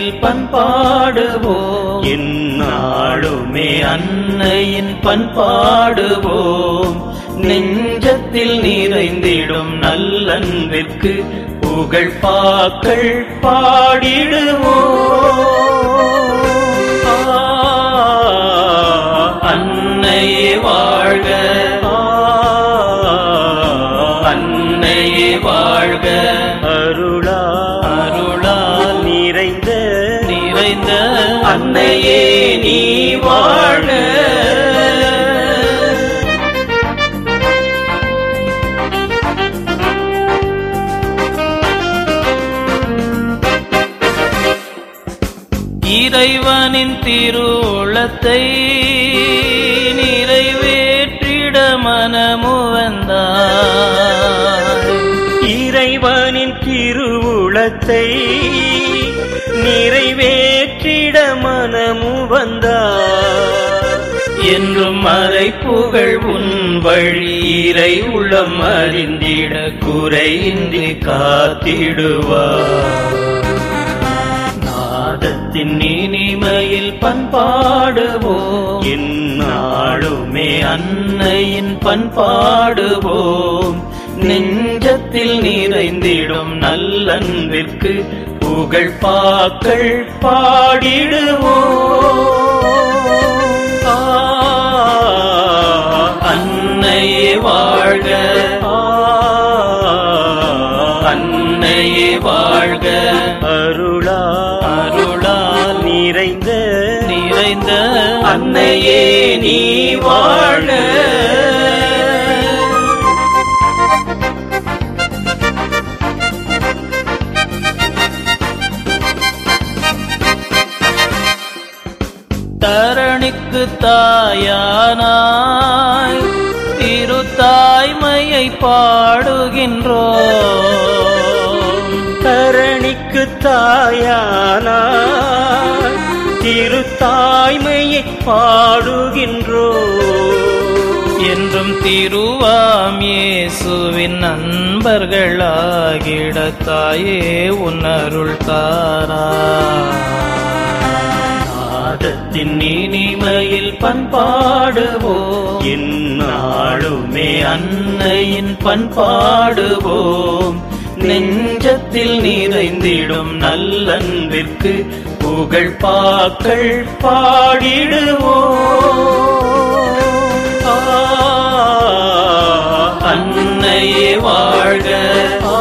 இனிமையில் பண்பாடுவோம் என்னாலுமே அன்னையின் பண்பாடுவோம் நெஞ்சத்தில் நிறைந்திடும் நல்லன்பிற்கு புகழ் பாக்கள் பாடிடுவோம் ஆ, அன்னையே வாழ்க ஆ, அன்னையே வாழ்க அருளா அருளா நிறைந்த நிறைந்த அன்னையே நீ வாழ்க இறைவனின் திருவுளத்தை நிறைவேற்றிட மனமுவந்தார் இறைவனின் திருவுளத்தை நிறைவேற்றிட மனமு வந்தார் என்றும் மறை புகழ் உன் வழி இறை உள்ளம் அறிந்திட குறையின்றி காத்திடுவார் நாதத்தின் இனிமையில் பண்பாடுவோம் என்னாலுமே அன்னையின் பண்பாடுவோம் நெஞ்சத்தில் நிறைந்திடும் நல்லன்பிற்கு புகழ் பாக்கள் பாடிடுவோம் ஆ, அன்னையே வாழ்க ஆ, அன்னையே வாழ்க அருளா அருளா நிறைந்த நிறைந்த அன்னையே நீ வாழ்க தரணிக்கு தாயானாய் திருத்தாய்மையை பாடுகின்றோம் தரணிக்கு தாயானா திருத்தாய்மையை பாடுகின்றோ என்றும் திருவாம் இயேசுவின் நண்பர்களாகிட தாயே உன் அருள் தாரா நாதத்தின் இனிமையில் பண்பாடுவோம் என்னாலுமே அன்னையின் பண்பாடுவோம் நெஞ்சத்தில் நிறைந்திடும் நல்லன்பிற்கு புகழ் பாக்கள் பாடிடுவோம் ஆ, அன்னையே வாழ்க ஆ,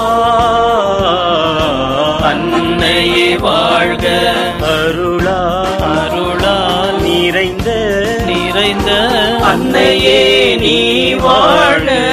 அன்னையே வாழ்க அருளா அருளா நிறைந்த நிறைந்த அன்னையே நீ வாழ்க